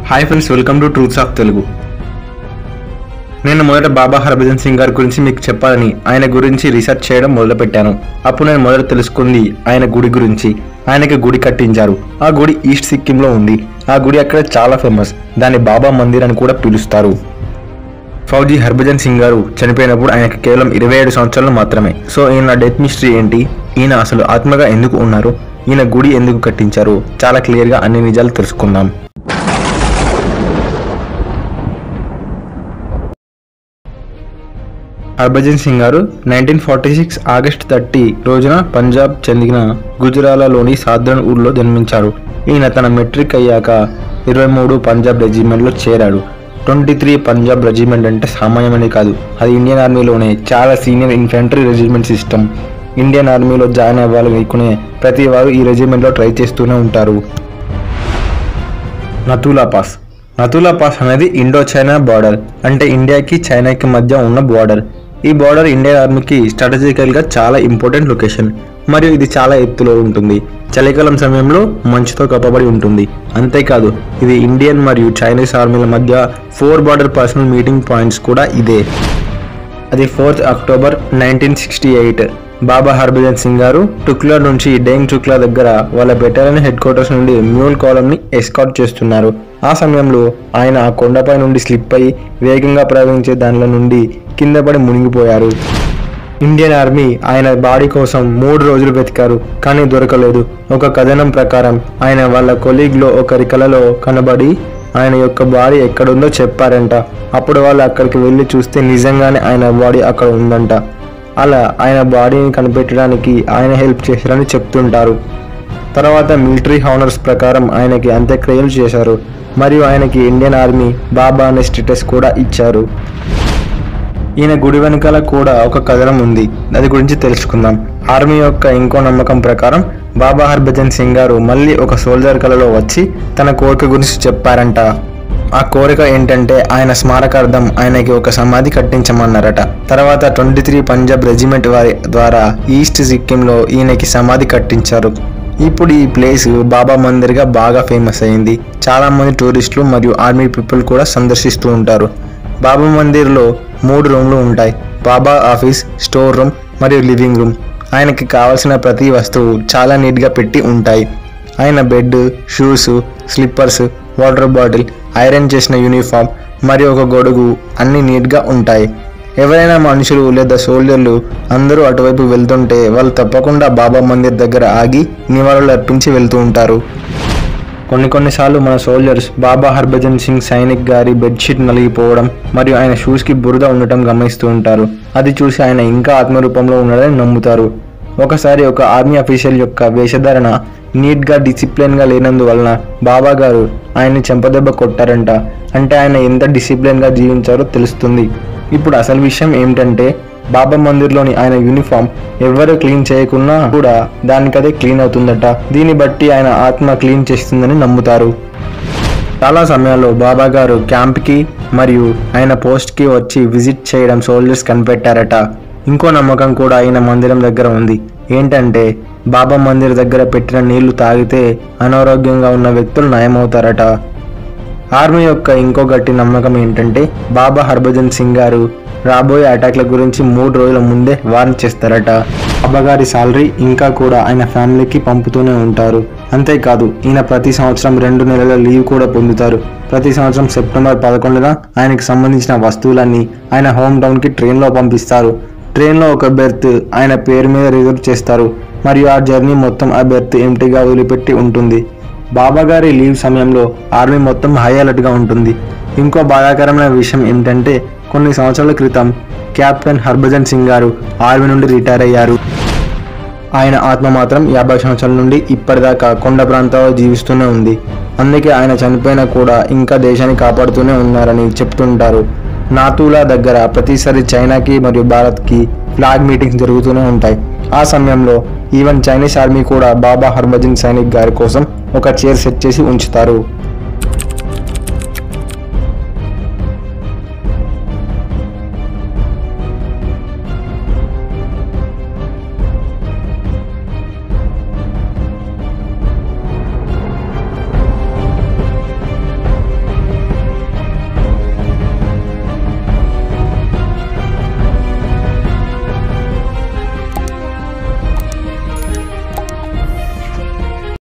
hi friends welcome to truths of Telugu నేను మొదట బాబా హర్భజన్ సింగ్ గారి గురించి మీకు చెప్పాలని ఆయన గురించి రీసెర్చ్ చేయడం మొదలుపెట్టాను అప్పుడు నేను మొదట తెలుసుకుంది ఆయన గుడి గురించి ఆయనకి గుడి కట్టించారు ఆ గుడి ఈస్ట్ సిక్కింలో ఉంది ఆ గుడి అక్కడ చాలా ఫేమస్ దాన్ని బాబా మందిర్ అని కూడా పిలుస్తారు ఫౌజీ హర్భజన్ సింగ్ గారు చనిపోయినప్పుడు ఆయనకి కేవలం ఇరవై ఏడు సంవత్సరాలు మాత్రమే సో ఈయన డెత్ మిస్టరీ ఏంటి ఈయన అసలు ఆత్మగా ఎందుకు ఉన్నారు ఈయన గుడి ఎందుకు కట్టించారు చాలా క్లియర్గా అన్ని నిజాలు తెలుసుకుందాం హర్భజన్ సింగ్ గారు nineteen forty six August thirty రోజున పంజాబ్ చెందిన గుజరాలలోని సాధారణ ఊర్లో జన్మించారు ఈయన తన మెట్రిక్ అయ్యాక ఇరవై మూడు పంజాబ్ రెజిమెంట్లో చేరాడు ట్వంటీ త్రీ పంజాబ్ రెజిమెంట్ అంటే సామాన్యమని కాదు అది ఇండియన్ ఆర్మీలోనే చాలా senior infantry regiment system Indian ఆర్మీలో జాయిన్ అవ్వాలనుకునే ప్రతి వారు ఈ రెజిమెంట్లో ట్రై చేస్తూనే ఉంటారు నతులా పాస్ నతులా పాస్ అనేది ఇండో చైనా బార్డర్ అంటే ఇండియాకి చైనాకి మధ్య ఉన్న బార్డర్ ఈ బార్డర్ ఇండియన్ ఆర్మీకి స్ట్రాటజికల్గా చాలా ఇంపార్టెంట్ లొకేషన్ మరియు ఇది చాలా ఎత్తులో ఉంటుంది చలికాలం సమయంలో మంచుతో కప్పబడి ఉంటుంది అంతేకాదు ఇది ఇండియన్ మరియు చైనీస్ ఆర్మీల మధ్య four border personnel meeting points కూడా ఇదే అది fourth October nineteen sixty eight Baba Harbhajan Singh గారు టుక్లా నుంచి డెంగ్ టుక్లా దగ్గర వాళ్ళ బెటాలియన్ హెడ్ క్వార్టర్స్ నుండి మ్యూల్ కాలంని ఎస్కాట్ చేస్తున్నారు ఆ సమయంలో ఆయన ఆ కొండపై నుండి స్లిప్ అయి వేగంగా ప్రవహించే దానిలో నుండి కింద పడి మునిగిపోయారు ఇండియన్ ఆర్మీ ఆయన బాడీ కోసం మూడు రోజులు వెతికారు కానీ దొరకలేదు ఒక కథనం ప్రకారం ఆయన వాళ్ళ కొలీగ్లో ఒకరి కలలో కనబడి ఆయన యొక్క బాడీ ఎక్కడుందో చెప్పారంట అప్పుడు వాళ్ళు అక్కడికి వెళ్ళి చూస్తే నిజంగానే ఆయన బాడీ అక్కడ ఉందంట అలా ఆయన బాడీని కనిపెట్టడానికి ఆయన హెల్ప్ చేశారని చెప్తుంటారు తర్వాత మిలిటరీ హానర్స్ ప్రకారం ఆయనకి అంత్యక్రియలు చేశారు మరియు ఆయనకి ఇండియన్ ఆర్మీ బాబా అనే స్టేటస్ కూడా ఇచ్చారు ఈయన గుడి వెనకాల కూడా ఒక కథనం ఉంది దాని గురించి తెలుసుకుందాం ఆర్మీ యొక్క ఇంకో నమ్మకం ప్రకారం బాబా హర్భజన్ సింగ్ గారు మళ్ళీ ఒక సోల్జర్ కలలో వచ్చి తన కోరిక గురించి చెప్పారంట ఆ కోరిక ఏంటంటే ఆయన స్మారకార్థం ఆయనకి ఒక సమాధి కట్టించమన్నారట తర్వాత ట్వంటీ త్రీ పంజాబ్ రెజిమెంట్ వారి ద్వారా ఈస్ట్ సిక్కింలో ఈయనకి సమాధి కట్టించారు ఇప్పుడు ఈ ప్లేస్ బాబా మందిర్గా బాగా ఫేమస్ అయింది చాలా మంది టూరిస్టులు మరియు ఆర్మీ పీపుల్ కూడా సందర్శిస్తూ ఉంటారు బాబా మందిర్లో మూడు రూమ్లు ఉంటాయి బాబా ఆఫీస్ స్టోర్ రూమ్ మరియు లివింగ్ రూమ్ ఆయనకి కావాల్సిన ప్రతి వస్తువు చాలా నీట్గా పెట్టి ఉంటాయి ఆయన bed shoes slippers water bottle iron చేసిన యూనిఫామ్ మరియు ఒక గొడుగు అన్నీ నీట్గా ఉంటాయి ఎవరైనా మనుషులు లేదా సోల్జర్లు అందరూ అటువైపు వెళ్తుంటే వాళ్ళు తప్పకుండా బాబా మందిర్ దగ్గర ఆగి నివాళులు అర్పించి వెళ్తూ ఉంటారు కొన్ని కొన్నిసార్లు మన సోల్జర్స్ బాబా హర్భజన్ సింగ్ సైనిక్ గారి బెడ్షీట్ నలిగిపోవడం మరియు ఆయన షూస్కి బురద ఉండటం గమనిస్తూ ఉంటారు అది చూసి ఆయన ఇంకా ఆత్మరూపంలో ఉన్నాడని నమ్ముతారు ఒకసారి ఒక ఆర్మీ అఫీషియల్ యొక్క వేషధారణ నీట్గా డిసిప్లిన్గా లేనందువలన బాబా గారు ఆయన్ని చెంపదెబ్బ కొట్టారంట అంటే ఆయన ఎంత డిసిప్లిన్గా జీవించారో తెలుస్తుంది ఇప్పుడు అసలు విషయం ఏమిటంటే బాబా మందిర్లోని ఆయన యూనిఫామ్ ఎవరు క్లీన్ చేయకున్నా కూడా దానికదే క్లీన్ అవుతుందట దీన్ని బట్టి ఆయన ఆత్మ క్లీన్ చేస్తుందని నమ్ముతారు చాలా సమయాల్లో బాబా గారు క్యాంప్కి మరియు ఆయన పోస్ట్కి వచ్చి విజిట్ చేయడం సోల్జర్స్ కనిపెట్టారట ఇంకో నమ్మకం కూడా ఆయన మందిరం దగ్గర ఉంది ఏంటంటే బాబా మందిర్ దగ్గర పెట్టిన నీళ్లు తాగితే అనారోగ్యంగా ఉన్న వ్యక్తులు నయమవుతారట ఆర్మీ యొక్క ఇంకో గట్టి నమ్మకం ఏంటంటే బాబా హర్భజన్ సింగ్ గారు రాబోయే అటాక్ల గురించి మూడు రోజుల ముందే వార్న్ చేస్తారట బాబా గారి సాలరీ ఇంకా కూడా ఆయన ఫ్యామిలీకి పంపుతూనే ఉంటారు అంతేకాదు ఈయన ప్రతి సంవత్సరం రెండు నెలల లీవ్ కూడా పొందుతారు ప్రతి సంవత్సరం సెప్టెంబర్ పదకొండున ఆయనకి సంబంధించిన వస్తువులన్నీ ఆయన హోమ్ టౌన్కి ట్రైన్లో పంపిస్తారు ట్రైన్లో ఒక బెర్త్ ఆయన పేరు మీద రిజర్వ్ చేస్తారు మరియు ఆ జర్నీ మొత్తం ఆ బెర్త్ ఎంటీగా వదిలిపెట్టి ఉంటుంది బాబా గారి లీవ్ సమయంలో ఆర్మీ మొత్తం హై అలర్ట్గా ఉంటుంది ఇంకో బాధాకరమైన విషయం ఏమిటంటే కొన్ని సంవత్సరాల క్రితం కెప్టెన్ హర్భజన్ సింగ్ గారు ఆర్మీ నుండి రిటైర్ అయ్యారు ఆయన ఆత్మ మాత్రం యాభై సంవత్సరాల నుండి ఇప్పటిదాకా కొండ ప్రాంతాల్లో జీవిస్తూనే ఉంది అందుకే ఆయన చనిపోయినా కూడా ఇంకా దేశాన్ని కాపాడుతూనే ఉన్నారని చెప్తుంటారు నాతూలా దగ్గర ప్రతిసారి చైనాకి మరియు భారత్కి ఫ్లాగ్ మీటింగ్స్ జరుగుతూనే ఉంటాయి ఆ సమయంలో ఈవెన్ చైనీస్ ఆర్మీ కూడా బాబా హర్భజన్ సైనిక్ గారి కోసం ఒక చైర్ సెట్ చేసి ఉంచుతారు